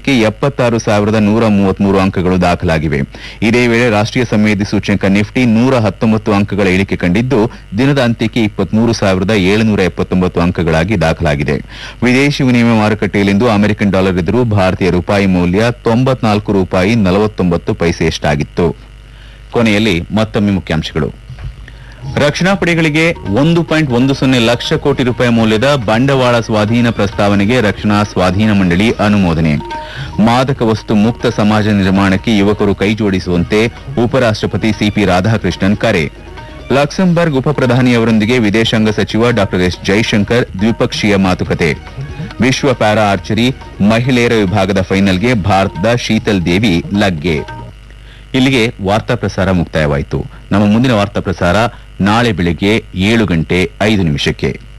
ಅಂತ್ಯಕ್ಕೆ ಎಪ್ಪತ್ತಾರು ಸಾವಿರದ ನೂರ ಮೂವತ್ಮೂರು ಅಂಕಗಳು ದಾಖಲಾಗಿವೆ ಇದೇ ವೇಳೆ ರಾಷ್ಟೀಯ ಸಂವೇದಿ ಸೂಚ್ಯಂಕ ನಿಫ್ಟಿ ನೂರ ಹತ್ತೊಂಬತ್ತು ಅಂಕಗಳ ಇಳಿಕೆ ಕಂಡಿದ್ದು ದಿನದ ಅಂತ್ಯಕ್ಕೆ ಇಪ್ಪತ್ಮೂರು ಸಾವಿರದ ಏಳುನೂರ ಎಪ್ಪತ್ತೊಂಬತ್ತು ಅಂಕಗಳಾಗಿ ದಾಖಲಾಗಿದೆ ವಿದೇಶಿ ವಿನಿಮಯ ಮಾರುಕಟ್ಟೆಯಲ್ಲಿಂದು ಅಮೆರಿಕನ್ ಡಾಲರ್ ಎದುರು ಭಾರತೀಯ ರೂಪಾಯಿ ಮೌಲ್ಯ ತೊಂಬತ್ನಾಲ್ಕು ರೂಪಾಯಿ ನಲವತ್ತೊಂಬತ್ತು ಪೈಸೆಯಷ್ಟಾಗಿತ್ತು ಕೊನೆಯಲ್ಲಿ ಮತ್ತೊಮ್ಮೆ ಮುಖ್ಯಾಂಶಗಳು ರಕ್ಷಣಾ ಪಡೆಗಳಿಗೆ ಒಂದು ಪಾಯಿಂಟ್ ಒಂದು ಸೊನ್ನೆ ಲಕ್ಷ ಕೋಟಿ ರೂಪಾಯಿ ಮೌಲ್ಯದ ಬಂಡವಾಳ ಸ್ವಾಧೀನ ಪ್ರಸ್ತಾವನೆಗೆ ರಕ್ಷಣಾ ಸ್ವಾಧೀನ ಮಂಡಳಿ ಅನುಮೋದನೆ ಮಾದಕ ವಸ್ತು ಮುಕ್ತ ಸಮಾಜ ನಿರ್ಮಾಣಕ್ಕೆ ಯುವಕರು ಕೈಜೋಡಿಸುವಂತೆ ಉಪರಾಷ್ಟಪತಿ ಸಿಪಿ ರಾಧಾಕೃಷ್ಣನ್ ಕರೆ ಲಕ್ಸಂಬರ್ಗ್ ಉಪಪ್ರಧಾನಿಯವರೊಂದಿಗೆ ವಿದೇಶಾಂಗ ಸಚಿವ ಡಾ ಎಸ್ ಜೈಶಂಕರ್ ದ್ವಿಪಕ್ಷೀಯ ಮಾತುಕತೆ ವಿಶ್ವ ಪ್ಯಾರಾ ಆರ್ಚರಿ ಮಹಿಳೆಯರ ವಿಭಾಗದ ಫೈನಲ್ಗೆ ಭಾರತದ ಶೀತಲ್ ದೇವಿ ಲಗ್ಗೆ ಇಲ್ಲಿಗೆ ವಾರ್ತಾ ಪ್ರಸಾರ ಮುಕ್ತಾಯವಾಯಿತು ನಮ್ಮ ಮುಂದಿನ ವಾರ್ತಾ ಪ್ರಸಾರ ನಾಳೆ ಬೆಳಿಗ್ಗೆ ಏಳು ಗಂಟೆ ಐದು ನಿಮಿಷಕ್ಕೆ